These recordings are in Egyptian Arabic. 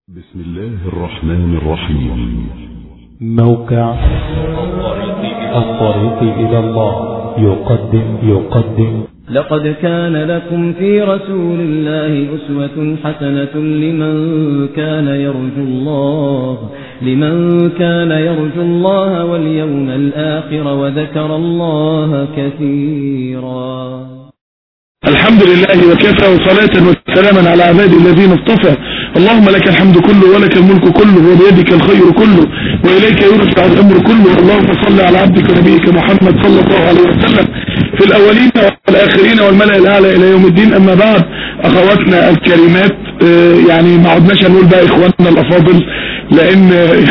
بسم الله الرحمن الرحيم موقع الطريق إلى الله يقدم يقدم لقد كان لكم في رسول الله أسوة حسنة لمن كان يرجو الله لمن كان يرجو الله واليوم الآخر وذكر الله كثيرا الحمد لله وكفى وصلاة وسلاما على عباده الذين اصطفى اللهم لك الحمد كله ولك الملك كله وبيدك الخير كله وإليك يرجع الأمر كله اللهم صل على عبدك ونبيك محمد صلى الله عليه وسلم في الأولين والآخرين والملأ الأعلى إلى يوم الدين أما بعد أخواتنا الكريمات آه، يعني ما عدناش هنقول بقى إخواننا الأفاضل لأن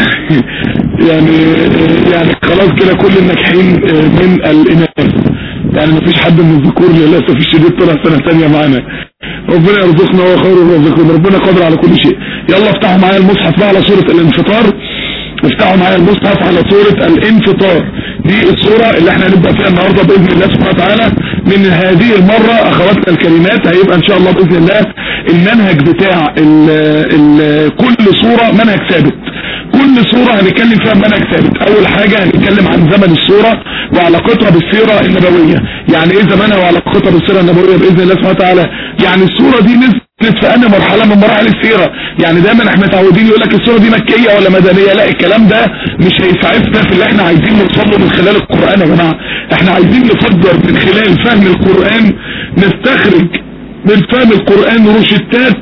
يعني يعني خلاص كده كل الناجحين آه، من الإناث يعني مفيش حد من الذكور للاسف الشديد طلع سنه ثانيه معانا ربنا يرزقنا وهو خير الرازقين ربنا قادر على كل شيء يلا افتحوا معايا المصحف بقى على سوره الانفطار افتحوا معايا المصحف على سوره الانفطار دي السوره اللي احنا هنبدا فيها النهارده باذن الله سبحانه وتعالى من هذه المره اخواتنا الكريمات هيبقى ان شاء الله باذن الله المنهج بتاع ال ال كل سوره منهج ثابت كل صورة هنتكلم فيها منهج ثابت اول حاجة هنتكلم عن زمن الصورة وعلاقتها بالسيرة النبوية يعني ايه زمنها وعلاقتها بالسيرة النبوية باذن الله سبحانه وتعالى يعني الصورة دي نزلت في انهي مرحلة من مراحل السيرة يعني دايما احنا متعودين يقول لك الصورة دي مكية ولا مدنية لا الكلام ده مش هيسعفنا في اللي احنا عايزين نوصل له من خلال القرآن يا جماعة احنا عايزين نفجر من خلال فهم القرآن نستخرج من فهم القرآن روشتات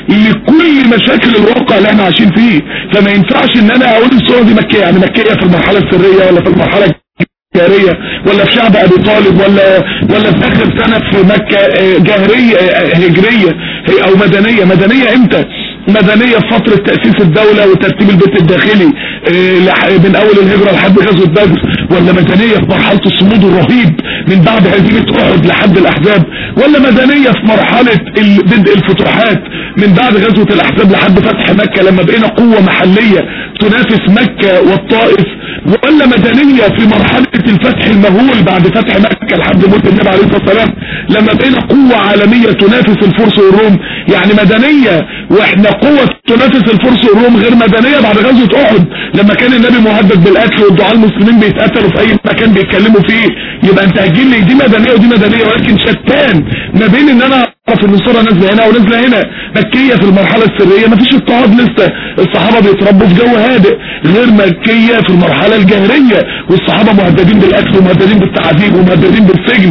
لكل مشاكل الواقع اللي احنا عايشين فيه فما ينفعش ان انا اقول الصورة دي مكية يعني مكية في المرحلة السرية ولا في المرحلة جارية ولا في شعب ابي طالب ولا ولا في اخر سنة في مكة آه، جاهرية آه، هجرية هي- او مدنية مدنية امتى مدنية في فترة تأسيس الدولة وترتيب البيت الداخلي آه، لح- من اول الهجرة لحد غزوة بدر ولا مدنية في مرحلة الصمود الرهيب من بعد هزيمة احد لحد الاحزاب ولا مدنية في مرحلة ال- بدء الفتوحات من بعد غزوة الاحزاب لحد فتح مكة لما بقينا قوة محلية تنافس مكة والطائف ولا مدنية في مرحلة الفتح المهول بعد فتح مكة لحد موت النبي عليه الصلاة والسلام لما بقينا قوة عالمية تنافس الفرس والروم يعني مدنية واحنا قوة تنافس الفرس والروم غير مدنية بعد غزوة احد لما كان النبي مهدد بالقتل والدعاء المسلمين بيتقتلوا في اي مكان بيتكلموا فيه يبقى انت هتجيب لي دي مدنية ودي مدنية ولكن شتان ما بين ان انا اعرف ان الصورة نازلة هنا ونازلة هنا مكية في المرحلة السرية مفيش اضطهاد لسه الصحابة بيتربوا في جو هادئ غير مكية في المرحلة الجهرية والصحابة مهددين بالقتل ومهددين بالتعذيب ومهددين بالسجن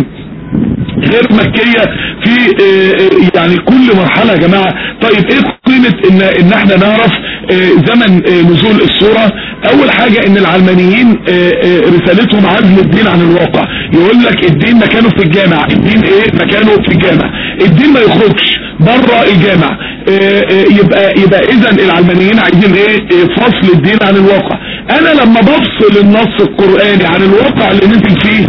غير مكية في آه، آه، يعني كل مرحلة يا جماعة طيب ايه قيمة ان, إن احنا نعرف آه، زمن آه، نزول الصورة اول حاجة ان العلمانيين آه، آه، رسالتهم عزل الدين عن الواقع يقول لك الدين مكانه في الجامع الدين ايه مكانه في الجامع الدين ما يخرجش بره الجامع آه، آه، يبقى يبقى اذا العلمانيين عايزين ايه آه، فصل الدين عن الواقع انا لما بفصل النص القرآني عن الواقع اللي نزل فيه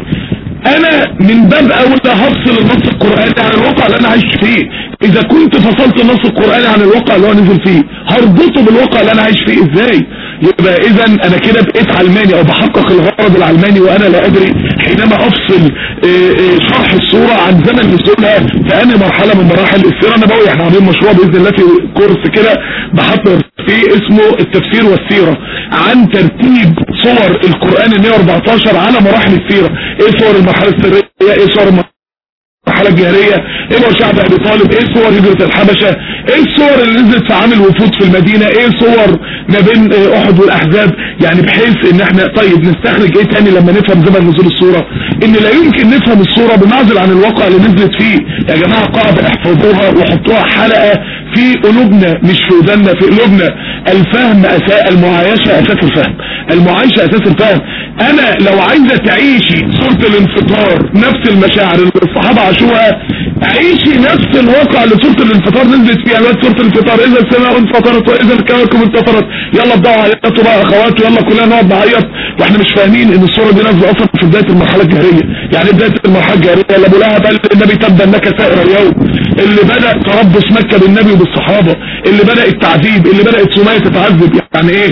انا من باب اولى هفصل النص القرآني عن الواقع اللي انا عايش فيه اذا كنت فصلت النص القرآني عن الواقع اللي هو نزل فيه هربطه بالواقع اللي انا عايش فيه ازاي يبقى اذا انا كده بقيت علماني او بحقق الغرض العلماني وانا لا ادري حينما افصل آه، آه، شرح الصورة عن زمن نزولها في انهي مرحلة من مراحل السيرة النبوية احنا عاملين مشروع باذن الله في كورس كده بحضر فيه اسمه التفسير والسيرة عن ترتيب صور القرآن ال 114 على مراحل السيرة ايه صور المرحلة السرية ايه صور المرحلة الجهرية ايه هو شعب ابي طالب ايه صور هجرة الحبشة ايه الصور اللي نزلت في عام الوفود في المدينة ايه صور ما بين آه، احد والاحزاب يعني بحيث ان احنا طيب نستخرج ايه تاني لما نفهم زمن نزول الصورة ان لا يمكن نفهم الصورة بمعزل عن الواقع اللي نزلت فيه يا جماعة قاعدة احفظوها وحطوها حلقة في قلوبنا مش في ودنا في قلوبنا الفهم اساء المعايشة اساس الفهم المعايشة اساس الفهم انا لو عايزة تعيشي صورة الانفطار نفس المشاعر اللي الصحابة عاشوها عيشي نفس الواقع اللي صورة الانفطار نزلت فيها الوقت صورة الانفطار اذا السماء انفطرت واذا الكواكب انتفرت يلا ابدأوا عيطوا بقى اخوات ويلا كلنا نقعد نعيط واحنا مش فاهمين ان الصورة دي نازلة اصلا في بداية المرحلة الجاهرية يعني بداية المرحلة الجاهرية اللي ابو لهب قال النبي تبا انك سائر اليوم اللي بدأ تربص مكة بالنبي وبالصحابة اللي بدأ التعذيب اللي بدأت سمية تتعذب يعني ايه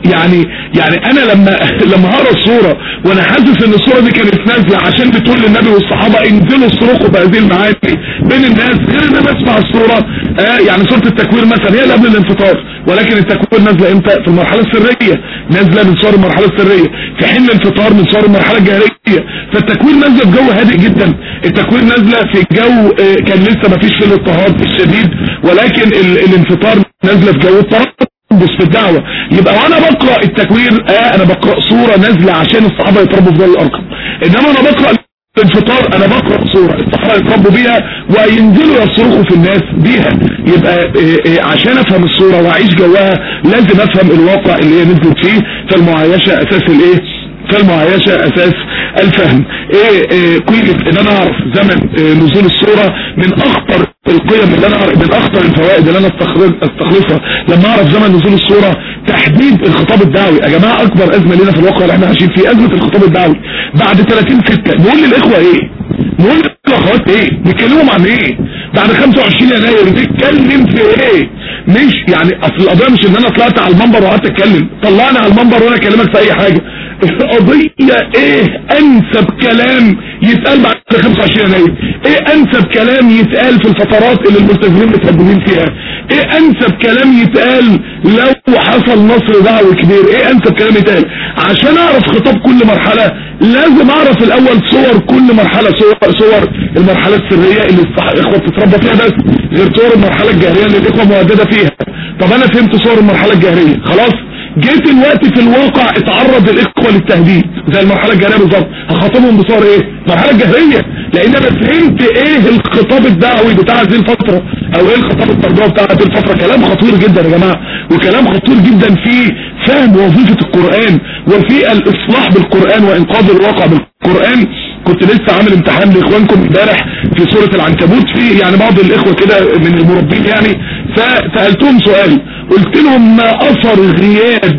يعني يعني انا لما لما هقرا الصوره وانا حاسس ان الصوره دي كانت نازله عشان بتقول للنبي والصحابه انزلوا اصرخوا بهذه المعاني بين الناس غير ان انا اسمع الصوره آه يعني سوره التكوير مثلا هي اللي قبل الانفطار ولكن التكوير نازله امتى في المرحله السريه نازله من صور المرحله السريه في حين الانفطار من صور المرحله الجاهليه فالتكوير نازله في جو هادئ جدا التكوير نازله في جو آه كان لسه ما فيش فيه الاضطهاد الشديد ولكن ال الانفطار نازله في جو التربص في الدعوة يبقى وانا بقرأ التكوير اه انا بقرأ صورة نازلة عشان الصحابة يتربوا في ظل الارقم انما انا بقرأ الانفطار انا بقرأ صورة الصحابة يتربوا بيها وينزلوا يصرخوا في الناس بيها يبقى اه اه عشان افهم الصورة واعيش جواها لازم افهم الواقع اللي هي نزلت فيه فالمعايشة اساس الايه فالمعايشة اساس الفهم ايه, إيه قيمة ان انا اعرف زمن إيه نزول الصورة من اخطر القيم اللي انا أعرف من اخطر الفوائد اللي انا استخلصها لما اعرف زمن نزول الصورة تحديد الخطاب الدعوي يا جماعة اكبر ازمة لنا في الواقع اللي احنا عايشين فيه ازمة الخطاب الدعوي بعد 30 ستة نقول للاخوة ايه نقول للاخوات ايه نتكلمهم عن ايه بعد 25 يناير نتكلم في ايه مش يعني اصل القضيه مش ان انا طلعت على المنبر وقعدت اتكلم طلعني على المنبر وانا اكلمك في اي حاجه القضيه ايه انسب كلام يتقال بعد 25 يناير ايه انسب كلام يتقال في الفترات اللي الملتزمين متقدمين فيها ايه انسب كلام يتقال لو حصل نصر دعوي كبير ايه انسب كلام يتقال عشان اعرف خطاب كل مرحله لازم اعرف الاول صور كل مرحله صور صور المرحله السريه اللي الاخوه بتتربى فيها بس غير صور المرحله الجاهليه اللي الاخوه مهدده فيها طب انا فهمت صور المرحله الجاهليه خلاص جيت الوقت في الواقع اتعرض الاخوه للتهديد زي المرحله الجاهليه بالظبط هخاطبهم بصور ايه المرحله الجاهليه لان انا فهمت ايه الخطاب الدعوي بتاع هذه الفتره او ايه الخطاب التربوي بتاع هذه الفتره كلام خطير جدا يا جماعه وكلام خطير جدا في فهم وظيفه القران وفي الاصلاح بالقران وانقاذ الواقع بالقران كنت لسه عامل امتحان لاخوانكم امبارح في سورة العنكبوت في يعني بعض الاخوة كده من المربين يعني فسألتهم سؤال قلت لهم ما اثر غياب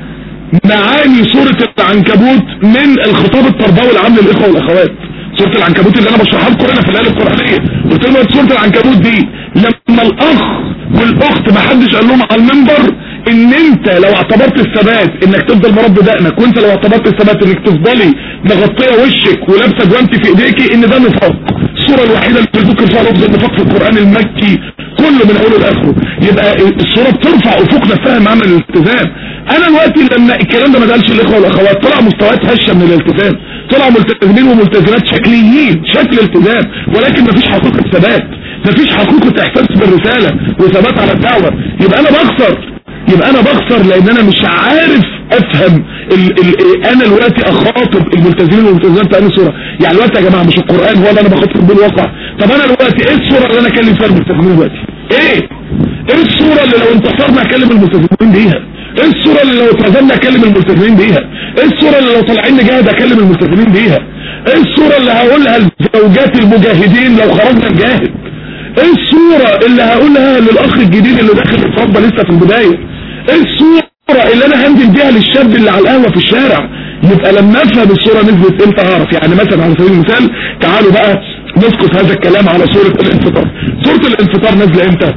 معاني سورة العنكبوت من الخطاب التربوي العام للاخوة والاخوات سورة العنكبوت اللي انا بشرحها لكم هنا في الايه القرآنية قلت لهم سورة العنكبوت دي لما الاخ والاخت ما حدش قال لهم على المنبر ان انت لو اعتبرت الثبات انك تفضل مربي دقنك وانت لو اعتبرت الثبات انك تفضلي مغطيه وشك ولابسه جوانتي في ايديكي ان ده نفاق الصوره الوحيده اللي بتذكر فيها لفظ النفاق في القران المكي كله من اوله لاخره يبقى الصوره بترفع افقنا فهم عمل الالتزام انا دلوقتي لما الكلام ده ما قالش الاخوه والاخوات طلع مستويات هشه من الالتزام طلع ملتزمين وملتزمات شكليين شكل التزام ولكن مفيش حقيقه ثبات مفيش حقيقه احساس بالرساله وثبات على الدعوه يبقى انا بخسر يبقى انا بخسر لان انا مش عارف افهم ال ال انا دلوقتي اخاطب الملتزمين والملتزمات في انهي صوره يعني دلوقتي يا جماعه مش القران هو اللي انا بخاطب بيه الواقع طب انا دلوقتي ايه الصوره اللي انا اكلم فيها الملتزمين دلوقتي ايه ايه الصوره اللي لو انتصرنا اكلم الملتزمين بيها ايه الصوره اللي لو اترزمنا اكلم الملتزمين بيها ايه الصوره اللي لو طالعين نجاهد اكلم الملتزمين بيها ايه الصوره اللي هقولها لزوجات المجاهدين لو خرجنا نجاهد ايه الصورة اللي هقولها للاخ الجديد اللي داخل الصبة لسه في البداية ايه الصورة اللي انا هنزل بيها للشاب اللي على القهوة في الشارع يبقى لما افهم الصورة نزلت امتى اعرف يعني مثلا على سبيل المثال تعالوا بقى نسقط هذا الكلام على صورة الانفطار صورة الانفطار نازلة امتى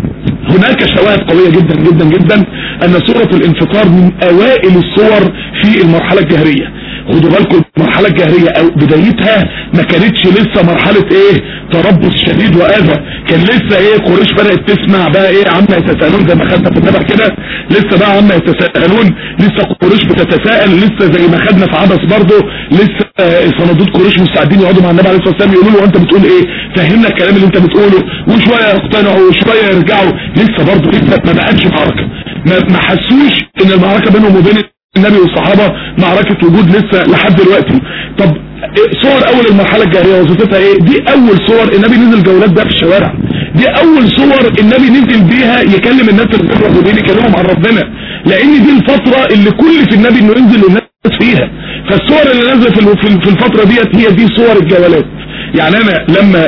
هناك شواهد قوية جدا جدا جدا ان صورة الانفطار من اوائل الصور في المرحلة الجهرية خدوا بالكم المرحلة الجهرية او بدايتها ما كانتش لسه مرحلة ايه تربص شديد واذى كان لسه ايه قريش بدأت تسمع بقى ايه عما يتساءلون زي ما خدنا في النبع كده لسه بقى عما يتساءلون لسه قريش بتتساءل لسه زي ما خدنا في عبس برضه لسه آه صناديد قريش مستعدين يقعدوا مع النبي عليه الصلاه والسلام يقولوا له انت بتقول ايه فهمنا الكلام اللي انت بتقوله وشويه يقتنعوا وشويه يرجعوا لسه برضه لسه ما بقتش معركه ما, ما حسوش ان المعركه بينهم وبين النبي والصحابة معركة وجود لسه لحد دلوقتي طب صور اول المرحلة الجاهلية وظيفتها ايه دي اول صور النبي نزل جولات بقى في الشوارع دي اول صور النبي نزل بيها يكلم الناس اللي موجودين يكلمهم عن ربنا لان دي الفترة اللي كل في النبي انه ينزل للناس فيها فالصور اللي نازله في الفترة ديت هي دي صور الجولات يعني انا لما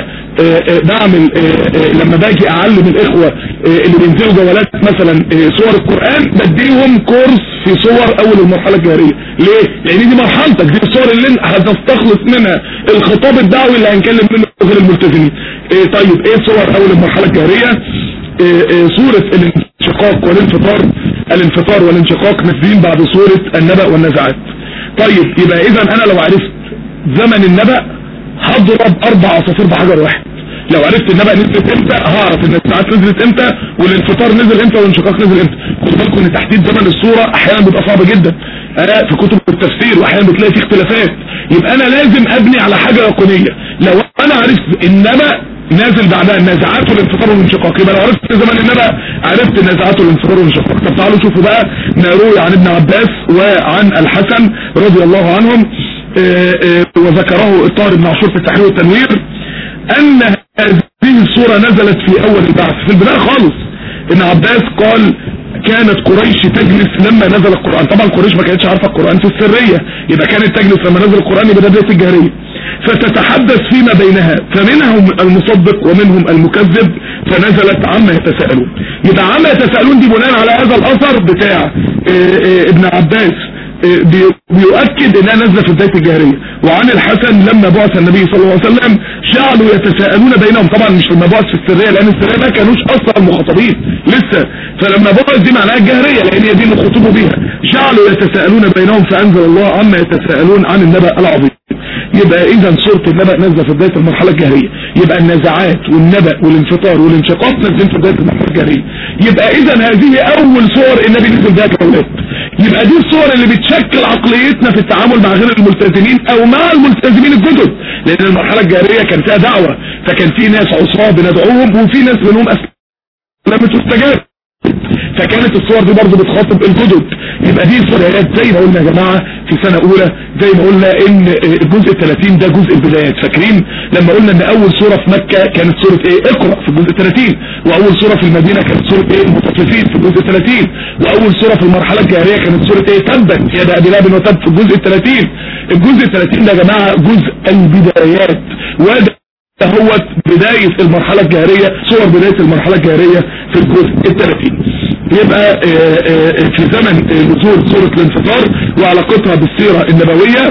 بعمل لما باجي اعلم الاخوة اللي بينزلوا جولات مثلا صور القرآن بديهم كورس في صور اول المرحلة الجاهلية ليه لان دي مرحلتك دي الصور اللي هتستخلص منها الخطاب الدعوي اللي هنكلم منه غير الملتزمين طيب ايه صور اول المرحلة الجاهلية صورة الانشقاق والانفطار الانفطار والانشقاق نازلين بعد سورة النبأ والنزعات طيب يبقى اذا انا لو عرفت زمن النبأ هضرب اربع عصافير بحجر واحد لو عرفت النبأ نزلت امتى هعرف ان الساعات نزلت امتى والانفطار نزل امتى والانشقاق نزل امتى خد بالكم ان تحديد زمن الصورة احيانا بيبقى صعب جدا آه في كتب التفسير واحيانا بتلاقي فيه اختلافات يبقى انا لازم ابني على حاجة يقينية لو انا عرفت النبأ نازل بعدها النازعات والانفطار والانشقاق يبقى لو عرفت زمن النبأ عرفت النازعات والانفطار والانشقاق طب تعالوا شوفوا بقى ما روي عن ابن عباس وعن الحسن رضي الله عنهم آآ آآ وذكره الطاهر بن عاشور في التحرير والتنوير ان هذه الصورة نزلت في اول البعث في البداية خالص ابن عباس قال كانت قريش تجلس لما نزل القرآن طبعا قريش ما كانتش عارفة القرآن في السرية يبقى كانت تجلس لما نزل القرآن يبقى ده بداية الجهرية فتتحدث فيما بينها فمنهم المصدق ومنهم المكذب فنزلت عما يتساءلون يبقى عما يتساءلون دي بناء على هذا الاثر بتاع اه اه ابن عباس اه بيؤكد انها نازله في بدايه الجاهليه وعن الحسن لما بعث النبي صلى الله عليه وسلم جعلوا يتساءلون بينهم طبعا مش لما بعث في السريه لان السريه ما كانوش اصلا مخاطبين لسه فلما بعث دي معناها الجاهليه لان هي دي اللي خطبوا بيها جعلوا يتساءلون بينهم فانزل الله عما يتساءلون عن النبأ العظيم يبقى اذا سورة النبأ نازله في بداية المرحلة الجاهلية يبقى النزعات والنبأ والانفطار والانشقاق نازلين في بداية المرحلة الجاهلية يبقى اذا هذه اول صور النبي نزل بها كأولاد يبقى دي الصور اللي بتشكل عقليتنا في التعامل مع غير الملتزمين او مع الملتزمين الجدد لان المرحلة الجاهلية كان فيها دعوة فكان في ناس عصاه بندعوهم وفي ناس منهم اسلمت واستجاب فكانت الصور دي برضه بتخاطب الجدد يبقى دي الصوريات زي ما قلنا يا جماعة في سنة اولى زي ما قلنا ان الجزء الثلاثين ده جزء البدايات فاكرين لما قلنا ان اول صورة في مكة كانت صورة ايه اقرأ في الجزء الثلاثين واول صورة في المدينة كانت صورة ايه المطففين في الجزء الثلاثين واول صورة في المرحلة الجاهلية كانت صورة ايه تبت يا ابي لهب وتب في الجزء الثلاثين الجزء الثلاثين ده يا جماعة جزء البدايات وده هو بداية المرحلة الجاهرية صور بداية المرحلة الجاهرية في الجزء الثلاثين يبقى آآ آآ في زمن نزول سورة الانفطار وعلاقتها بالسيرة النبوية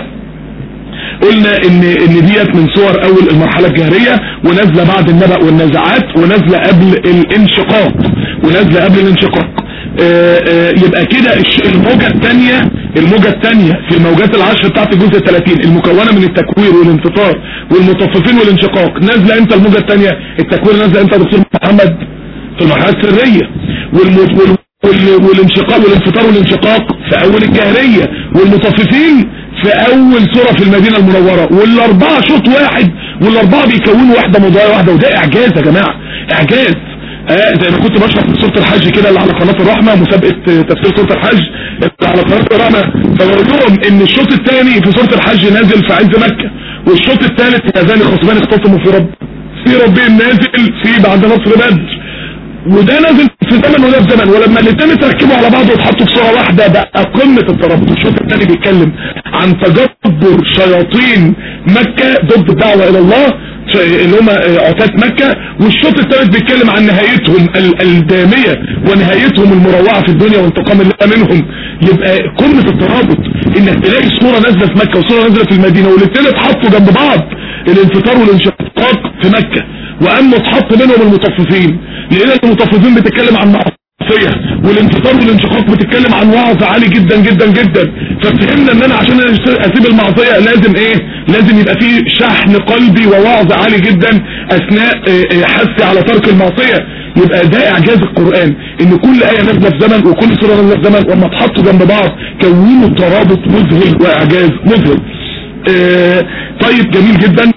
قلنا ان ان ديت من صور اول المرحلة الجاهرية ونازلة بعد النبأ والنزعات ونازلة قبل الانشقاق ونازلة قبل الانشقاق آآ يبقى كده الموجة الثانية الموجة الثانية في الموجات العشر بتاعت الجزء الثلاثين المكونة من التكوير والانفطار والمطففين والانشقاق نازلة امتى الموجة الثانية التكوير نازلة امتى دكتور محمد في المرحلة السرية والم... والانشقاق والانفطار والانشقاق في اول الجاهلية والمطففين في اول سورة في المدينة المنورة والاربعة شوط واحد والاربعة بيكونوا واحدة موضوعية واحدة وده اعجاز يا جماعة اعجاز آه زي ما كنت بشرح في سورة الحج كده اللي على قناة الرحمة مسابقة تفسير سورة الحج اللي على قناة الرحمة فبقول لهم ان الشوط الثاني في سورة الحج نازل في عز مكة والشوط الثالث هذان خصمان اختصموا في رب في ربهم نازل في بعد نصر بدر وده نازل في زمن وده في زمن ولما الاثنين اتركبوا على بعض واتحطوا في صوره واحده بقى قمه الترابط الشوط الثاني بيتكلم عن تجبر شياطين مكه ضد الدعوه الى الله اللي هم عتاة مكة والشوط الثالث بيتكلم عن نهايتهم الدامية ونهايتهم المروعة في الدنيا وانتقام الله منهم يبقى قمة الترابط انك تلاقي صورة نازلة في مكة وصورة نازلة في المدينة والاثنين اتحطوا جنب بعض الانفطار والانشقاق في مكة واما اتحط منهم المطففين لان المطففين بتتكلم عن معصية والانفطار والانشقاق بتتكلم عن وعظ عالي جدا جدا جدا ففهمنا ان انا عشان اسيب المعصية لازم ايه لازم يبقى فيه شحن قلبي ووعظ عالي جدا اثناء حثي على ترك المعصية يبقى ده اعجاز القرآن ان كل اية نازلة في زمن وكل سورة نازلة في زمن وما اتحطوا جنب بعض كونوا ترابط مذهل واعجاز مذهل اه طيب جميل جدا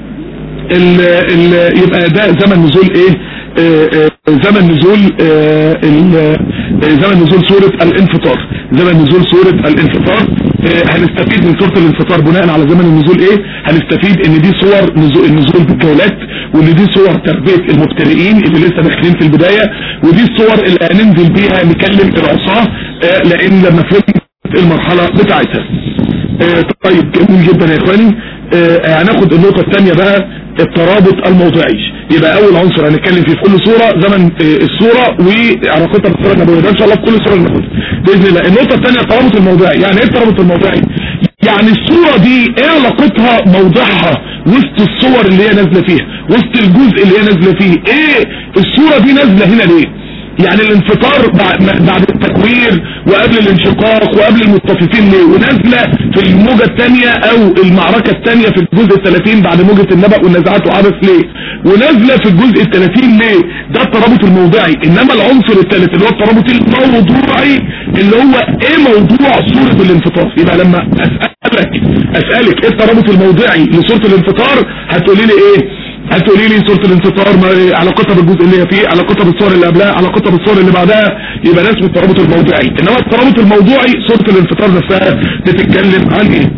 ال ال يبقى ده زمن نزول ايه اه اه زمن نزول زمن نزول سورة الانفطار زمن نزول سورة الانفطار هنستفيد من سورة الانفطار بناء على زمن النزول ايه هنستفيد ان دي صور نزول, النزول بالجولات وان دي صور تربية المبتدئين اللي لسه داخلين في البداية ودي الصور اللي هننزل بيها نكلم العصاة لان لما فهمت المرحلة بتاعتها طيب جميل جدا يا اخواني هناخد النقطة الثانية بقى الترابط الموضعي يبقى اول عنصر هنتكلم فيه في كل صورة زمن الصورة وعلاقتها بالصورة النبوية ده ان شاء الله في كل صورة ناخدها باذن الله النقطة الثانية الترابط الموضعي يعني ايه الترابط الموضعي يعني الصورة دي ايه علاقتها موضعها وسط الصور اللي هي نازلة فيها وسط الجزء اللي هي نازلة فيه ايه الصورة دي نازلة هنا ليه يعني الانفطار بعد, بعد التكوير التكوير وقبل الانشقاق وقبل المتصفين ليه ونازله في الموجه الثانيه او المعركه الثانيه في الجزء ال 30 بعد موجه النبأ والنزعات وعبث ليه ونازله في الجزء ال 30 ليه ده الترابط الموضعي انما العنصر الثالث اللي هو الترابط الموضوعي اللي هو ايه موضوع سوره الانفطار يبقى لما اسالك اسالك ايه الترابط الموضعي لسوره الانفطار هتقولي لي ايه هتقولي لي سورة الانفطار ما علاقتها بالجزء اللي هي فيه علاقتها بالصور اللي قبلها علاقتها بالصور اللي بعدها يبقى ده اسمه الترابط الموضوعي انما الترابط الموضوعي سورة الانفطار نفسها بتتكلم عن ايه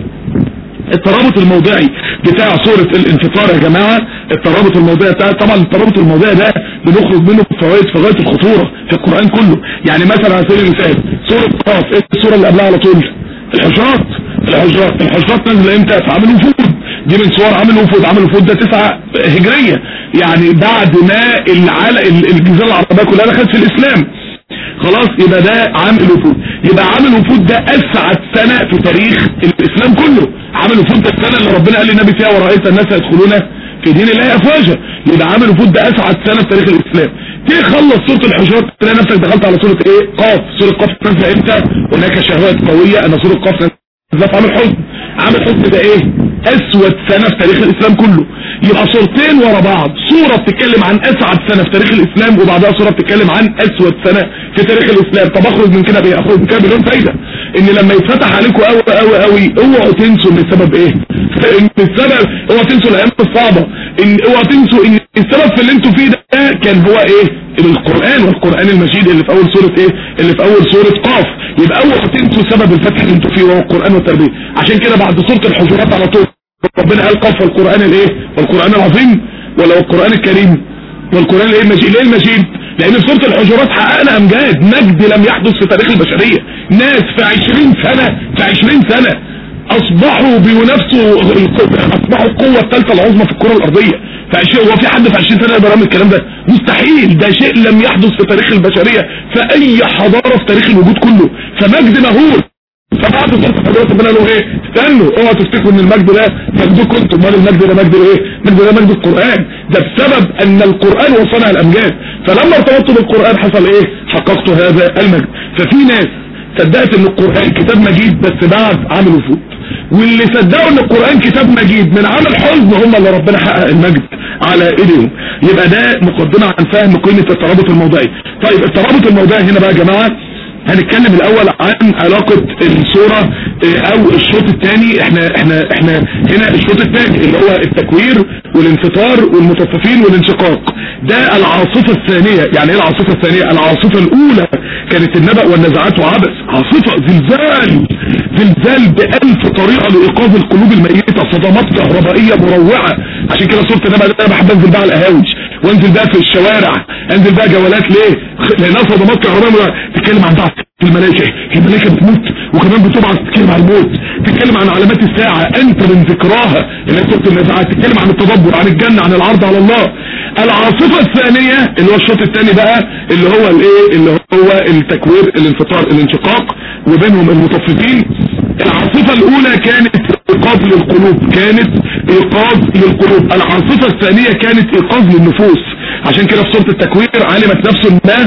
الترابط الموضعي بتاع سورة الانفطار يا جماعة الترابط الموضعي بتاع طبعا الترابط الموضعي ده بنخرج منه بفوائد في غاية الخطورة في القرآن كله يعني مثلا على سبيل المثال سورة قاف ايه السورة اللي قبلها على طول الحجرات الحجرات الحجرات نازله امتى في عامل وفود دي من صور عامل وفود عامل وفود ده تسعة هجرية يعني بعد ما العالم الجزيرة العربية كلها دخلت في الاسلام خلاص يبقى ده عام الوفود يبقى عام الوفود ده اسعد سنة في تاريخ الاسلام كله عام الوفود ده السنة اللي ربنا قال للنبي فيها ورأيت الناس يدخلون في دين الله افواجا يبقى عام الوفود ده اسعد سنة في تاريخ الاسلام تيجي خلص سورة الحجرات تلاقي نفسك دخلت على سورة ايه قاف سورة قاف نازله امتى هناك شهوات قوية ان سورة قاف نازله في عام الحزن عام الحزن ده ايه اسود سنة في تاريخ الاسلام كله يبقى صورتين ورا بعض صورة بتتكلم عن اسعد سنة في تاريخ الاسلام وبعدها صورة بتتكلم عن اسود سنة في تاريخ الاسلام طب اخرج من كده بايه اخرج من كده بدون فايدة ان لما يتفتح عليكم قوي قوي قوي اوعوا تنسوا ان السبب ايه ان السبب اوعوا تنسوا الايام الصعبة ان اوعوا تنسوا ان السبب في اللي انتوا فيه ده كان هو ايه القرآن والقرآن المجيد اللي في اول سورة ايه اللي في اول سورة قاف يبقى اوعوا تنسوا سبب الفتح اللي انتوا فيه وهو القرآن والتربية عشان كده بعد سورة الحجرات على طول ربنا قال قف القرآن الايه والقرآن العظيم ولا القرآن الكريم والقرآن الايه المجيد ليه المجيد لان في سورة الحجرات حققنا امجاد مجد لم يحدث في تاريخ البشرية ناس في عشرين سنة في عشرين سنة اصبحوا بينافسوا اصبحوا القوة الثالثة العظمى في الكرة الارضية فشيء هو في حد في 20 سنة يقدر يعمل الكلام ده مستحيل ده شيء لم يحدث في تاريخ البشرية في اي حضارة في تاريخ الوجود كله فمجد مهول فبعد سورة الحجرات ربنا قالوا ايه استنوا اوعوا تفتكروا ان المجد ده مجدكم انتم امال المجد ده مجد ايه مجد ده مجد القرآن ده بسبب ان القرآن وصنع الامجاد فلما ارتبطتوا بالقرآن حصل ايه حققت هذا المجد ففي ناس صدقت ان القرآن كتاب مجيد بس بعد عام الوفود واللي صدقوا ان القرآن كتاب مجيد من عام الحزن هم اللي ربنا حقق المجد على ايديهم يبقى ده مقدمة عن فهم قيمة الترابط الموضعي طيب الترابط الموضعي هنا بقى يا جماعة هنتكلم الاول عن علاقة الصورة او الشوط الثاني احنا احنا احنا هنا الشوط الثاني اللي هو التكوير والانفطار والمتصفين والانشقاق ده العاصفة الثانية يعني ايه العاصفة الثانية العاصفة الاولى كانت النبأ والنزعات وعبث عاصفة زلزال زلزال بألف طريقة لإيقاظ القلوب الميتة صدمات كهربائية مروعة عشان كده صورة النبأ انا بحب انزل بقى على القهاوج وانزل بقى في الشوارع انزل بقى جولات ليه لانها صدمات كهربائية تتكلم عن ضعف الملائكة الملائكة بتموت وكمان بتبعث تتكلم عن الموت تتكلم عن علامات الساعة انت من ذكراها اللي هي سورة النزعات تتكلم عن التدبر عن الجنة عن العرض على الله العاصفة الثانية اللي هو الشوط الثاني بقى اللي هو الايه اللي هو التكوير الانفطار الانشقاق وبينهم المطففين العاصفة الاولى كانت ايقاظ للقلوب كانت ايقاظ للقلوب العاصفة الثانية كانت ايقاظ للنفوس عشان كده في سورة التكوير علمت نفس ما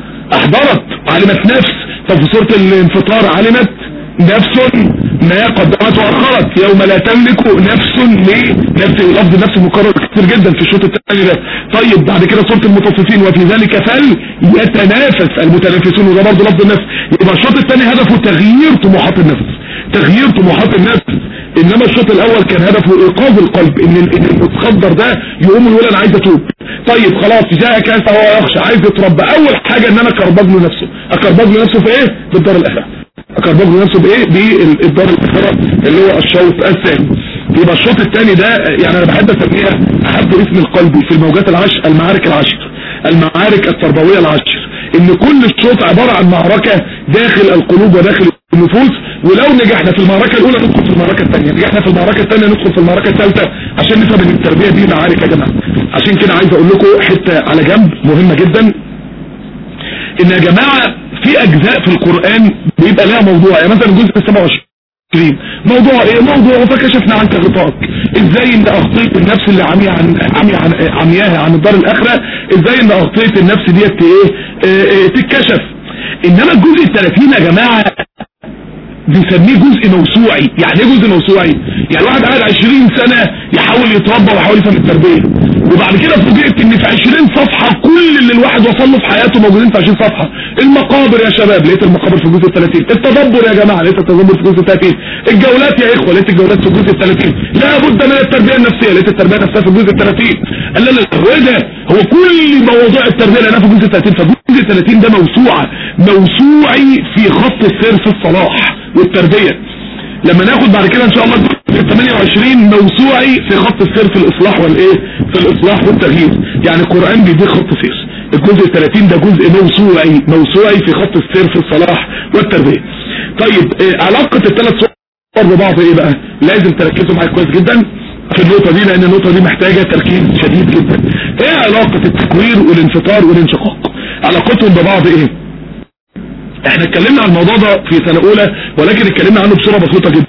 احضرت علمت نفس طب في سورة الانفطار علمت نفس ما قدمت واخرت يوم لا تملك نفس لنفس لفظ نفس مكرر كتير جدا في الشوط الثاني ده طيب بعد كده سوره المطففين وفي ذلك فل يتنافس المتنافسون وده برضه لفظ النفس يبقى الشوط الثاني هدفه تغيير طموحات النفس تغيير طموحات النفس انما الشوط الاول كان هدفه ايقاظ القلب ان ان المتخدر ده يقوم يقول انا عايز اتوب طيب خلاص جاءك انت هو يخشى عايز يتربى اول حاجه ان انا اكربج له نفسه اكربج له نفسه في ايه بالدار الاخره اكربج له نفسه بايه بالدار الاخره اللي هو الشوط الثاني يبقى الشوط الثاني ده يعني انا بحب اسميها احب اسم القلب في الموجات العشر المعارك العشر المعارك التربويه العشر ان كل الشوط عباره عن معركه داخل القلوب وداخل النفوس ولو نجحنا في المعركة الاولى ندخل في المعركة الثانية نجحنا في المعركة الثانية ندخل في المعركة الثالثة عشان نفهم ان التربية دي معارك يا جماعة عشان كده عايز اقول لكم حتة على جنب مهمة جدا ان يا جماعة في اجزاء في القرآن بيبقى لها موضوع يعني مثلا الجزء 27 موضوع ايه موضوع فكشفنا عنك غطاءك ازاي ان اغطيت النفس اللي عمي عن عمي عن عمياها عن الدار الاخرة ازاي ان اغطيت النفس ديت ايه, إيه, إيه تتكشف انما الجزء ال 30 يا جماعه بنسميه جزء موسوعي يعني ايه جزء موسوعي يعني واحد قاعد 20 سنة يحاول يتربى ويحاول يفهم التربية وبعد كده فوجئت ان في 20 صفحة كل اللي الواحد وصل له في حياته موجودين في 20 صفحة المقابر يا شباب لقيت المقابر في الجزء ال 30 التدبر يا جماعة لقيت التدبر في الجزء ال 30 الجولات يا اخوة لقيت الجولات في الجزء ال 30 لا بد من التربية النفسية لقيت التربية النفسية في الجزء ال 30 قال لا لا هو ايه ده هو كل مواضيع التربية لقيناها في الجزء ال 30 فالجزء ال 30 ده موسوعة موسوعي في خط السير في الصلاح والتربية لما ناخد بعد كده ان شاء الله الجزء 28 موسوعي في خط السير في الاصلاح والايه في الاصلاح والتغيير يعني القرآن بيديك خط سير الجزء 30 ده جزء موسوعي موسوعي في خط السير في الصلاح والتربية طيب إيه علاقة الثلاث صور ببعض ايه بقى لازم تركزوا معايا كويس جدا في النقطة دي لان النقطة دي محتاجة تركيز شديد جدا ايه علاقة التكوير والانفطار والانشقاق علاقتهم ببعض ايه احنا اتكلمنا عن الموضوع ده في سنة اولى ولكن اتكلمنا عنه بصورة بسيطة جدا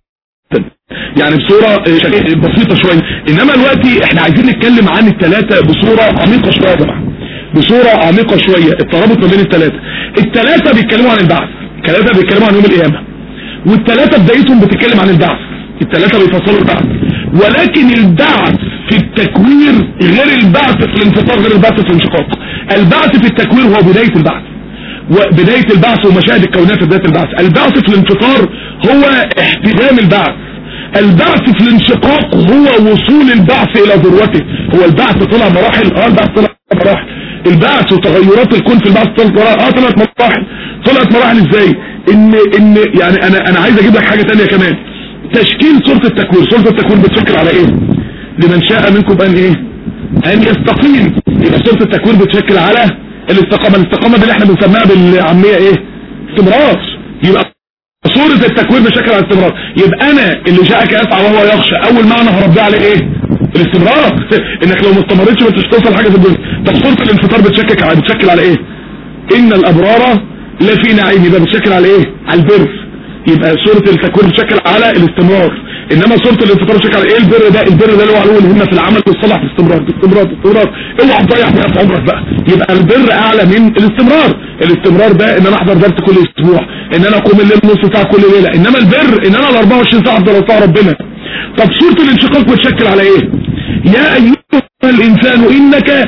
يعني بصورة بسيطة شوية انما دلوقتي احنا عايزين نتكلم عن الثلاثة بصورة عميقة شوية يا جماعة بصورة عميقة شوية الترابط ما بين الثلاثة الثلاثة بيتكلموا عن البعث الثلاثة بيتكلموا عن يوم القيامة والثلاثة بدايتهم بتتكلم عن البعث الثلاثة بيفصلوا البعث ولكن البعث في التكوير غير البعث في الانفطار غير البعث في الانشقاق البعث في التكوير هو بداية البعث وبداية البعث ومشاهد الكونات في بداية البعث البعث في الانفطار هو احتدام البعث البعث في الانشقاق هو وصول البعث الى ذروته هو البعث طلع مراحل اه البعث طلع مراحل البعث وتغيرات الكون في البعث طلع مراحل اه طلعت مراحل طلعت مراحل ازاي ان ان يعني انا انا عايز اجيب لك حاجة تانية كمان تشكيل سورة التكوير سورة التكوير بتشكل على ايه لمن شاء منكم ان ايه ان يستقيم يبقى سورة التكوير بتشكل على الاستقامة الاستقامة دي اللي احنا بنسميها بالعامية ايه استمرار يبقى صورة التكوير بشكل على الاستمرار يبقى انا اللي جاءك يسعى وهو يخشى اول معنى هربيه على ايه الاستمرار انك لو ما استمرتش ما توصل حاجة في الدنيا طب صورة الانفطار بتشكك على بتشكل على ايه ان الابرار لا في نعيم يبقى بتشكل على ايه على البر يبقى صورة التكوير بتشكل على الاستمرار انما صورة الانفطار بتشكل على ايه البر ده البر ده اللي هو علو الهمة في العمل والصلاح باستمرار باستمرار باستمرار اوعى تضيع بقى في عمرك بقى يبقى البر اعلى من الاستمرار الاستمرار ده ان انا احضر درس كل اسبوع ان انا اقوم الليل نص ساعة كل ليلة انما البر ان انا ال 24 ساعة افضل اطاع ربنا طب صورة الانشقاق بتشكل على ايه يا ايها الانسان انك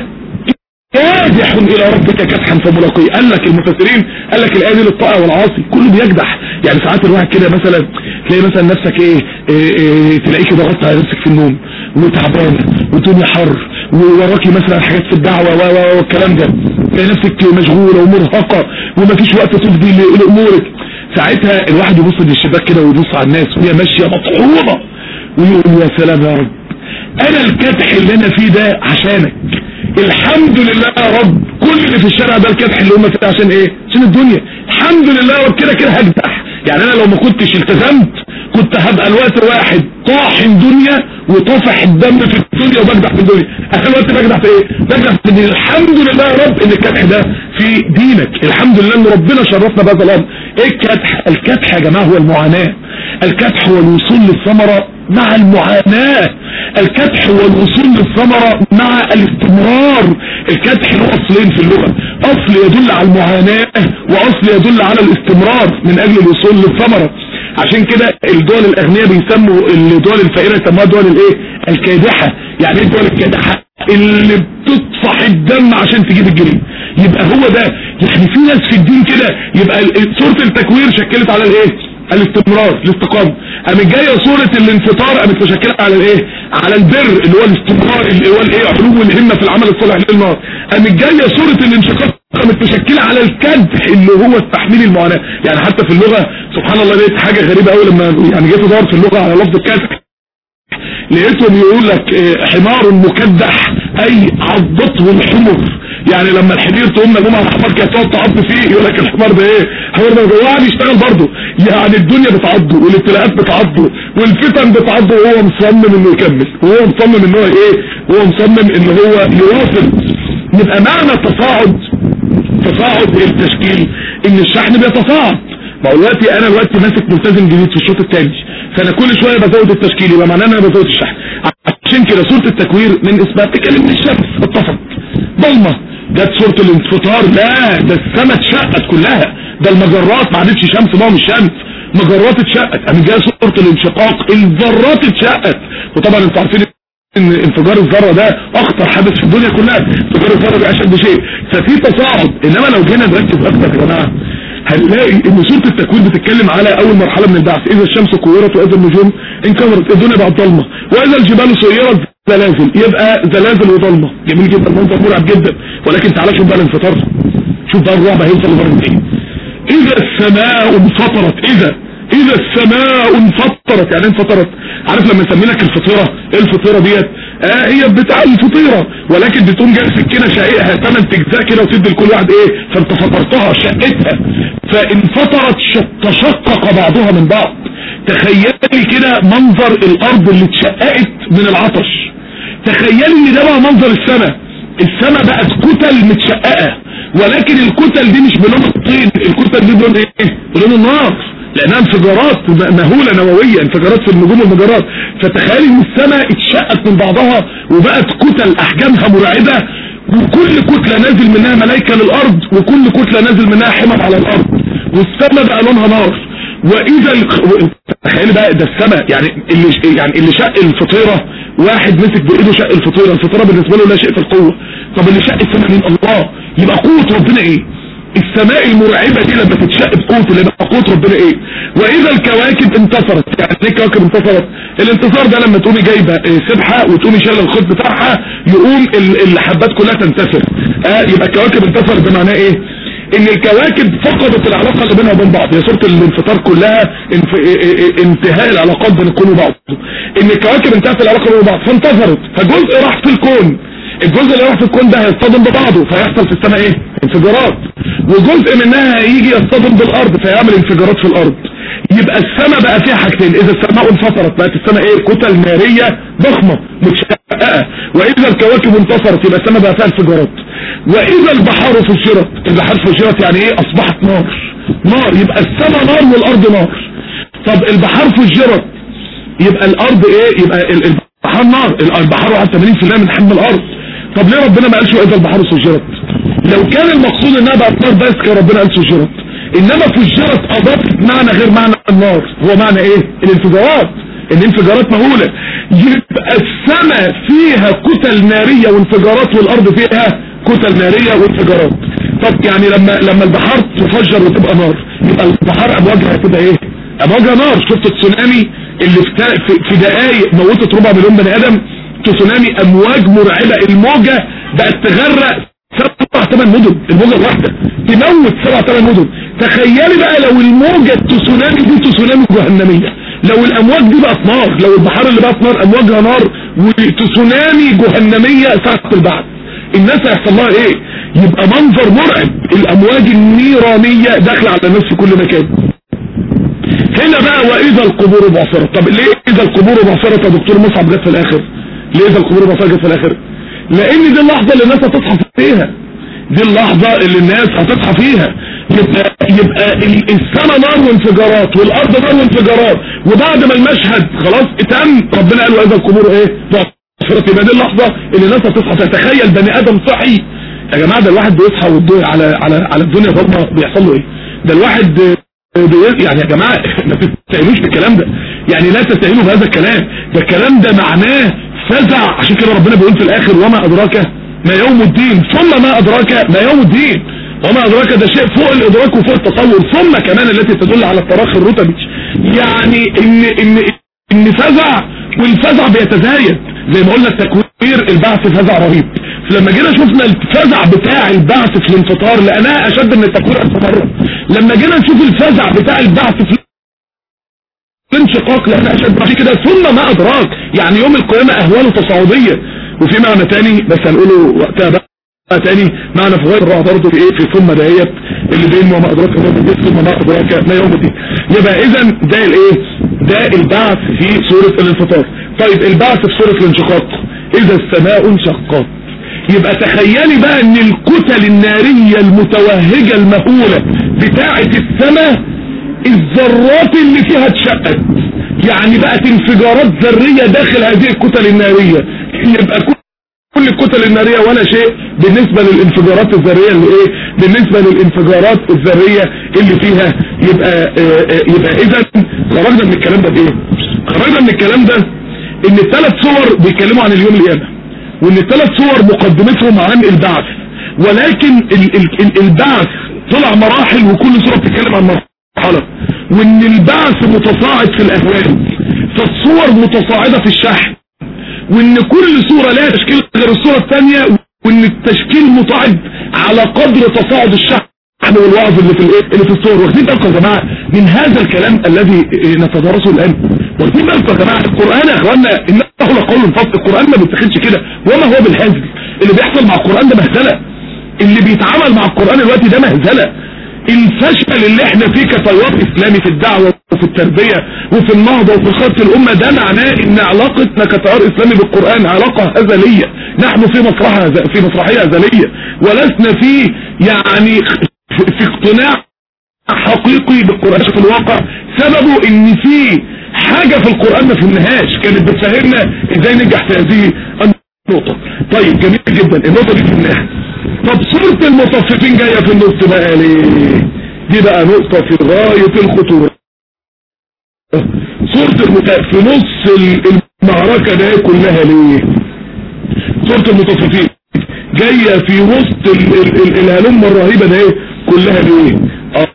كادح الى ربك كدحا فملاقيه قال لك المفسرين قال لك الايه دي للطائع والعاصي كله بيكدح يعني ساعات الواحد كده مثلا تلاقي مثلا نفسك ايه, إيه, إيه تلاقيك ضغطت على نفسك في النوم وتعبانه والدنيا حر ووراكي مثلا حاجات في الدعوه و والكلام ده تلاقي نفسك مشغوله ومرهقه ومفيش وقت تفضي لامورك ساعتها الواحد يبص من الشباك كده ويبص على الناس وهي ماشيه مطحونه ويقول يا سلام يا رب انا الكدح اللي انا فيه ده عشانك الحمد لله يا رب كل اللي في الشارع ده الكدح اللي هم فيه عشان ايه عشان الدنيا الحمد لله يا رب كده كده هكدح يعني انا لو ما كنتش التزمت كنت هبقى الوقت واحد طاحن دنيا وطافح الدم في الدنيا وبجدح في الدنيا انا الوقت بجدح في ايه بجدح في الدنيا الحمد لله يا رب ان الكدح ده في دينك الحمد لله ان ربنا شرفنا بهذا الامر ايه الكدح الكدح يا جماعه هو المعاناه الكدح هو الوصول للثمره مع المعاناة الكدح هو الوصول للثمرة مع الاستمرار الكدح له اصلين في اللغة اصل يدل على المعاناة واصل يدل على الاستمرار من اجل الوصول للثمرة عشان كده الدول الاغنياء بيسموا الدول الفقيرة يسموها دول الايه الكادحة يعني ايه الدول الكادحة اللي بتطفح الدم عشان تجيب الجنيه يبقى هو ده يعني في ناس في الدين كده يبقى سورة التكوير شكلت على الايه الاستمرار الاستقامة قامت جايه صورة الانفطار قامت مشكلة على الايه على البر اللي هو الاستمرار اللي هو الايه علو الهمة في العمل الصالح ليل نهار قامت جايه صورة الانشقاق قامت مشكلة على الكدح اللي هو تحميل المعاناة يعني حتى في اللغة سبحان الله لقيت حاجة غريبة قوي لما يعني جيت ادور في اللغة على لفظ الكدح لقيتهم يقول لك حمار مكدح اي عضته الحمر يعني لما الحمير تقوم نجوم على الحمار كانت تقعد تعض فيه يقول لك الحمار ده ايه الحمار ده جواه يعني يشتغل برضه يعني الدنيا بتعضه والابتلاءات بتعضه والفتن بتعضه وهو مصمم انه يكمل وهو مصمم ان هو ايه وهو مصمم ان هو يواصل يبقى معنى التصاعد تصاعد التشكيل ان الشحن بيتصاعد ما هو دلوقتي انا دلوقتي ماسك ملتزم جديد في الشوط الثاني فانا كل شويه بزود التشكيل يبقى معناه ان انا بزود الشحن عشان كده صوره التكوير من اسمها بتتكلم من الشمس اتفق ضلمه جت سورة الانفطار لا ده السماء اتشقت كلها ده المجرات ما عادتش شمس بقى مش شمس مجرات اتشقت قام جايه سورة الانشقاق الذرات اتشقت وطبعا انتوا عارفين ان انفجار الذره ده اخطر حدث في الدنيا كلها انفجار الذره ده اشد شيء ففي تصاعد انما لو جينا نركز اكتر يا جماعه هنلاقي ان سوره التكوين بتتكلم على اول مرحله من البعث اذا الشمس كورت واذا النجوم انكسرت الدنيا بقت ضلمه واذا الجبال سيرت زلازل يبقى زلازل وضلمه جميل جدا منظر مرعب جدا ولكن تعالى شوف بقى الانفطار شوف بقى الرعب هيوصل لدرجه ايه اذا السماء انفطرت اذا اذا السماء انفطرت يعني انفطرت عارف لما نسمي لك الفطيره ايه الفطيره ديت آه هي بتاع الفطيره ولكن بتقوم جايه سكينه شقيقها ثمان تجزاء كده وتدي لكل واحد ايه فانت فطرتها شقتها فانفطرت تشقق بعضها من بعض تخيلي كده منظر الارض اللي اتشققت من العطش تخيلي ان ده بقى منظر السماء السماء بقت كتل متشققه ولكن الكتل دي مش بلون الطين الكتل دي بلون ايه بلون النار لانها انفجارات مهولة نووية انفجارات في النجوم والمجرات فتخيلي ان السماء اتشقت من بعضها وبقت كتل احجامها مرعبة وكل كتلة نازل منها ملايكة للارض وكل كتلة نازل منها حمم على الارض والسماء بقى لونها نار واذا ال... تخيلي بقى ده السماء يعني اللي يعني اللي شق الفطيرة واحد مسك بايده شق الفطيرة الفطيرة بالنسبة له لا شيء في القوة طب اللي شق السماء مين الله يبقى قوة ربنا ايه السماء المرعبة دي لما تتشق بقوة اللي بقى قوة ربنا ايه واذا الكواكب انتصرت يعني ايه الكواكب انتصرت الانتصار ده لما تقومي جايبة اه سبحة وتقومي شايله الخط بتاعها يقوم الحبات كلها تنتثر اه يبقى الكواكب انتصرت ده معناه ايه ان الكواكب فقدت العلاقة اللي بينها وبين بعض هي صورة الانفطار كلها انف... انتهاء العلاقات بين الكون وبعض ان الكواكب انتهت العلاقة بين بعض فانتظرت فجزء راح في الكون الجزء اللي راح في الكون ده هيصطدم ببعضه فيحصل في السماء ايه انفجارات وجزء منها هيجي يصطدم بالارض فيعمل انفجارات في الارض يبقى السماء بقى فيها حاجتين اذا السماء انفطرت بقت السماء ايه كتل نارية ضخمة متشققة واذا الكواكب انتصرت يبقى السماء بقى فيها انفجارات واذا البحار فجرت البحار فجرت يعني ايه اصبحت نار نار يبقى السماء نار والارض نار طب البحار فجرت يبقى الارض ايه يبقى البحار نار البحار واحد 80% من حجم الارض طب ليه ربنا ما قالش واذا البحار سجرت لو كان المقصود انها بقت نار بس كان ربنا قال سجرت انما فجرت اضافت معنى غير معنى النار هو معنى ايه الانفجارات الانفجارات مهولة يبقى السماء فيها كتل نارية وانفجارات والارض فيها كتل نارية وانفجارات طب يعني لما لما البحار تفجر وتبقى نار يبقى البحار امواجها هتبقى ايه امواجها نار شفت التسونامي اللي في في دقايق موتت ربع مليون بني ادم تسونامي امواج مرعبة الموجة بقت تغرق سبع ثمان مدن الموجة الواحدة تموت سبع ثمان مدن تخيلي بقى لو الموجة التسونامي دي تسونامي جهنمية لو الامواج دي بقت نار لو البحار اللي بقت نار امواجها نار وتسونامي جهنمية ساعة البعث الناس هيحصل لها ايه يبقى منظر مرعب الامواج النيرانية داخلة على الناس في كل مكان هنا بقى واذا القبور بعثرت طب ليه اذا القبور بعثرت يا دكتور مصعب جت في الاخر ليه اذا القبور بعثرت جت في الاخر لان دي اللحظة اللي الناس هتصحى فيها دي اللحظة اللي الناس هتصحى فيها يبقى, يبقى السماء نار وانفجارات والارض نار وانفجارات وبعد ما المشهد خلاص اتم ربنا قال واذا القبور ايه بعثرت يبقى دي اللحظة اللي الناس هتصحى فيها تخيل بني ادم صحي يا جماعة ده الواحد بيصحى والدنيا على على على الدنيا ضلمة بيحصل له ايه ده الواحد يعني يا جماعة ما تستهينوش بالكلام ده يعني لا تستهينوا بهذا الكلام ده الكلام ده معناه فزع عشان كده ربنا بيقول في الاخر وما ادراك ما يوم الدين ثم ما ادراك ما يوم الدين وما ادراك ده شيء فوق الادراك وفوق التصور ثم كمان التي تدل على التراخي الرتبي يعني ان ان ان فزع والفزع بيتزايد زي ما قلنا التكوير البعث فزع رهيب لما جينا شفنا الفزع بتاع البعث في الانفطار لقناها اشد من التكوير الف مره لما جينا نشوف الفزع بتاع البعث في الانشقاق لقناها اشد عشان كده ثم ما ادراك يعني يوم القيامه اهواله تصاعديه وفي معنى تاني بس هنقوله وقتها بقى تاني معنى في غير الرعب برضه في ايه في ثم دهيت اللي بين وما ادراك يوم الدين ثم ما ادراك ما يوم الدين يبقى اذا ده الايه ده البعث في سوره الانفطار طيب البعث في سوره الانشقاق اذا السماء انشقت يبقى تخيلي بقى ان الكتل النارية المتوهجة المهولة بتاعة السماء الذرات اللي فيها اتشقت يعني بقت انفجارات ذرية داخل هذه الكتل النارية يبقى الكتل النارية ولا شيء بالنسبة للانفجارات الذرية اللي ايه بالنسبة للانفجارات الذرية اللي فيها يبقى اه اه يبقى اذا خرجنا من الكلام ده بايه خرجنا من الكلام ده ان الثلاث صور بيتكلموا عن اليوم القيامة وان الثلاث صور مقدمتهم عن البعث ولكن ال ال البعث طلع مراحل وكل صورة بتتكلم عن مرحلة وان البعث متصاعد في الاهوال فالصور متصاعدة في الشحن وان كل صورة لها تشكيل غير الصورة الثانية وان التشكيل مصاعد على قدر تصاعد الشحن والوعظ اللي في الايه اللي في الصور واخدين بالكم يا جماعه من هذا الكلام الذي نتدارسه الان واخدين بالكم يا جماعه القران يا اخوانا انه لقول فصل القران ما بيتاخدش كده وما هو بالهزل اللي بيحصل مع القران ده مهزله اللي بيتعامل مع القران دلوقتي ده مهزله الفشل اللي احنا فيه كتيار اسلامي في الدعوة وفي التربية وفي النهضة وفي خط الامة ده معناه ان علاقتنا كتيار اسلامي بالقرآن علاقة هزلية نحن في مسرحة في مسرحية هزلية ولسنا في يعني في اقتناع حقيقي بالقرآن في الواقع سببه ان في حاجة في القرآن ما فهمناهاش كانت بتفهمنا ازاي ننجح في هذه النقطة طيب جميل جدا النقطة دي فهمناها طب صورة المطففين جاية في النص بقى ليه دي بقى نقطة في غاية الخطورة صورة المطففين في نص المعركة ده كلها ليه صورة المطففين جاية في وسط الهلم الرهيبة ده كلها ليه اه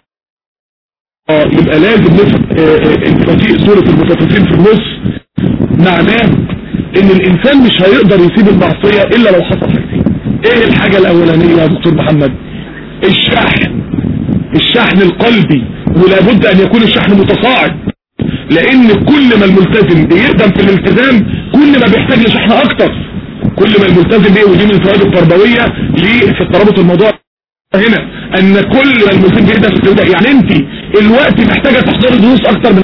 اه يبقى لازم نفهم ان صورة المطففين في النص معناه ان الانسان مش هيقدر يسيب المعصية الا لو حصل حاجتين ايه الحاجة الاولانية يا دكتور محمد الشحن الشحن القلبي ولابد ان يكون الشحن متصاعد لان كل ما الملتزم بيقدم في الالتزام كل ما بيحتاج لشحن اكتر كل ما الملتزم بيه ودي من الفوائد التربوية في الترابط الموضوع هنا ان كل ما الملتزم بيقدم في الالتزام يعني انت الوقت محتاجة تحضري دروس اكتر من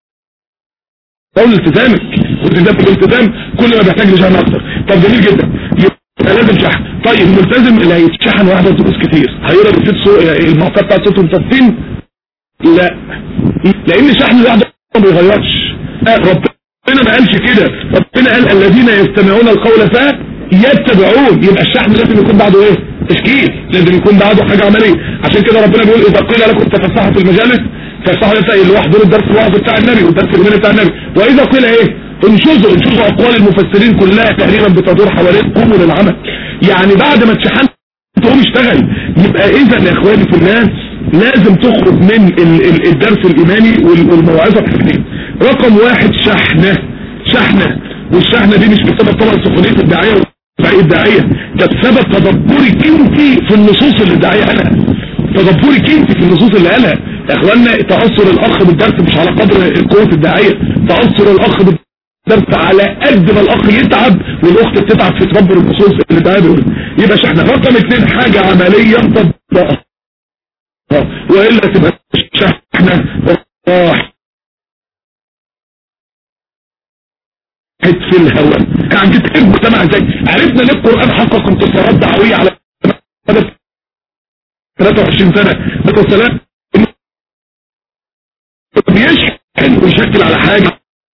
قول التزامك والتزام في الالتزام كل ما بيحتاج لشحن اكتر طب جميل جدا يبقى لازم شحن طيب الملتزم اللي هيتشحن واحدة دروس كتير هيقدر يفيد المعطى بتاعت صوت المطفين لا لان شحن الواحدة ما بيغيرش ربنا ما قالش كده ربنا قال الذين يستمعون القول فيتبعون يبقى الشحن لازم يكون بعده ايه تشكيل لازم يكون بعده حاجة عملية عشان كده ربنا بيقول اذا قيل لكم تفسحوا في المجالس فالصحابة يسأل اللي واحد دول الدرس الوعظ بتاع النبي والدرس الجميل بتاع النبي واذا قيل ايه انشزوا انشزوا اقوال المفسرين كلها تقريبا بتدور حوالين قوموا للعمل يعني بعد ما تشحنت تقوم اشتغل يبقى اذا يا اخواني في الله لازم تخرج من ال ال الدرس الايماني والموعظه بحاجتين رقم واحد شحنه شحنه والشحنه دي مش بسبب طبعا سخونيه الداعيه والداعيه الداعيه ده بسبب تدبرك انت في النصوص اللي الداعيه قالها تدبرك انت في النصوص اللي قالها يا اخوانا تاثر الاخ بالدرس مش على قدر قوه الداعيه تاثر الاخ بالدرس على قد ما الاخ يتعب والاخت بتتعب في تدبر النصوص اللي الداعيه بيقولها يبقى شحنه رقم اثنين حاجه عمليه تطبقها وإلا تبقى شحنة راح في الهواء كان جيت المجتمع ازاي عرفنا ليه القرآن حقق انتصارات دعوية على مدى 23 سنة بس السلام بيشحن ويشكل على حاجة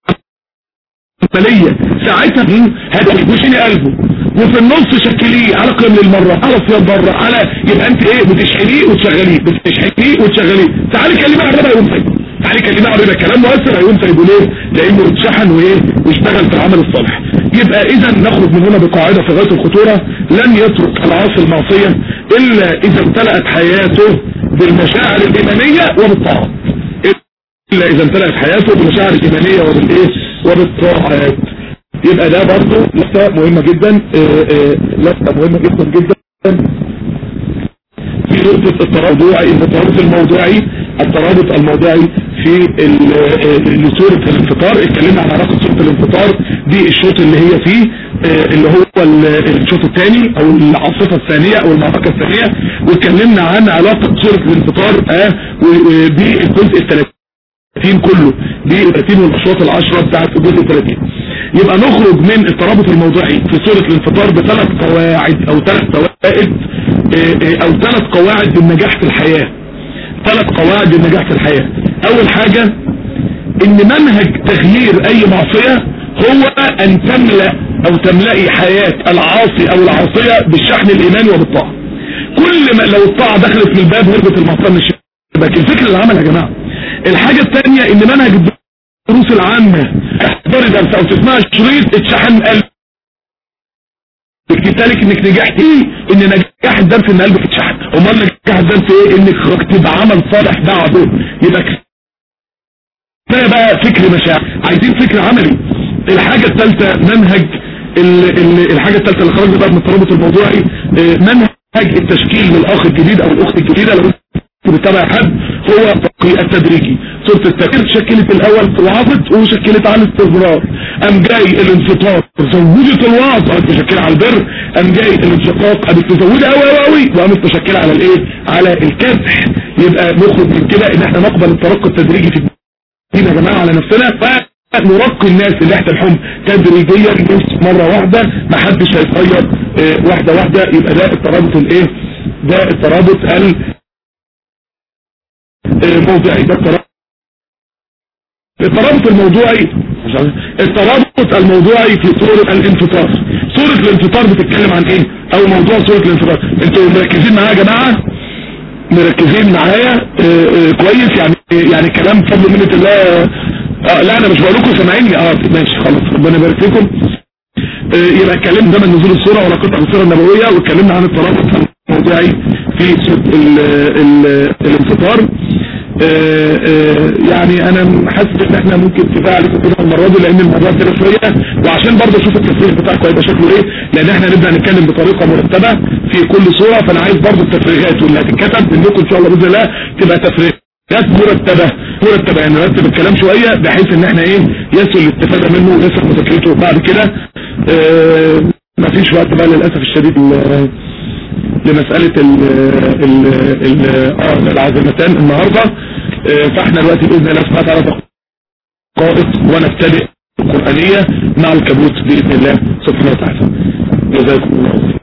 عملية ساعتها هذا يبوشيني قلبه وفي النص شكليه على قيم للمرة على صيام بره على يبقى انت ايه بتشحنيه وتشغليه بتشحنيه وتشغليه تعالي كلمة عن الربا يقوم طيب تعالي كلمة عن الربا كلام مؤثر هيقوم طيب ليه لانه اتشحن وايه واشتغل في العمل الصالح يبقى اذا نخرج من هنا بقاعدة في غاية الخطورة لن يترك العاصي المعصية الا اذا امتلأت حياته بالمشاعر الايمانية وبالطاعات الا اذا امتلأت حياته بالمشاعر الايمانية وبالايه وبالطاعات يبقى ده برضه لفتة مهمة جدا لفتة مهمة جدا جدا في نقطة الترابط الترابط الموضوعي الترابط الموضوعي في سورة الانفطار اتكلمنا عن علاقة سورة الانفطار بالشوط اللي هي فيه اللي هو الشوط الثاني او العاصفة الثانية او المعركة الثانية واتكلمنا عن علاقة سورة الانفطار بالجزء الثلاثين كله بالثلاثين والاشواط العشرة بتاعت الجزء الثلاثين يبقى نخرج من الترابط الموضوعي في سورة الانفطار بثلاث قواعد او ثلاث فوائد او ثلاث قواعد للنجاح في الحياة ثلاث قواعد للنجاح في الحياة اول حاجة ان منهج تغيير اي معصية هو ان تملأ او تملئي حياة العاصي او العاصية بالشحن الايماني وبالطاعة كل ما لو الطاعة دخلت من الباب هربت المعصية من الشباك الفكر العمل يا جماعة الحاجة الثانية ان منهج الدروس العامة احضري درس او تسمعي شريط اتشحن قلب بكتالك انك نجحتي ان نجاح الدرس ان قلبك اتشحن امال نجاح الدرس ايه انك خرجت بعمل صالح بعده يبقى كفايه بقى فكر مشاعر عايزين فكر عملي الحاجة الثالثة منهج ال ال الحاجة الثالثة اللي خرجنا بقى من الترابط الموضوعي اه منهج التشكيل للاخ الجديد او الاخت الجديدة لو بتابع حد هو تقي التدريجي سورة التكبير شكلت الاول وعظت وشكلت على الاستظهار ام جاي الانفطار زودت الوعظ قامت مشكلة على البر ام جاي الانشقاق قامت مزودة قوي قوي قوي وقامت مشكلة على الايه على الكدح يبقى نخرج من كده ان احنا نقبل الترقي التدريجي في الدين يا جماعة على نفسنا نرقي الناس اللي احنا الحم تدريجيا نص مرة واحدة ما حدش هيتغير اه واحدة واحدة يبقى ده الترابط الايه ده الترابط الموضوعي ده الترابط الترابط الموضوعي الترابط الموضوعي في صورة الانفطار صورة الانفطار بتتكلم عن ايه او موضوع صورة الانفطار انتوا مركزين معايا يا جماعة مركزين معايا اه اه كويس يعني يعني كلام فضل منة الله اه لا انا مش بقول لكم سامعيني اه ماشي خلاص ربنا يبارك فيكم اه يبقى اتكلمنا ده من نزول الصوره ولا قطع الصوره النبويه واتكلمنا عن الترابط الموضوعي في الانفطار يعني انا حاسس ان احنا ممكن كفايه عليكم كده المره دي لان الموضوع كده شويه وعشان برضه اشوف التفريغ بتاعكم هيبقى شكله ايه لان احنا نبدا نتكلم بطريقه مرتبه في كل صوره فانا عايز برضه التفريغات واللي هتتكتب منكم ان شاء الله باذن الله تبقى تفريغ ناس مرتبة مرتبة يعني نرتب الكلام شوية بحيث ان احنا ايه يسهل الاستفادة منه ويسهل مذاكرته بعد كده اه مفيش وقت بقى للأسف الشديد لمسألة ال ال ال اه العزمتان النهاردة اه فاحنا دلوقتي بإذن الله سبحانه وتعالى قائد ونبتدئ القرآنية مع الكابوت بإذن الله سبحانه وتعالى جزاكم الله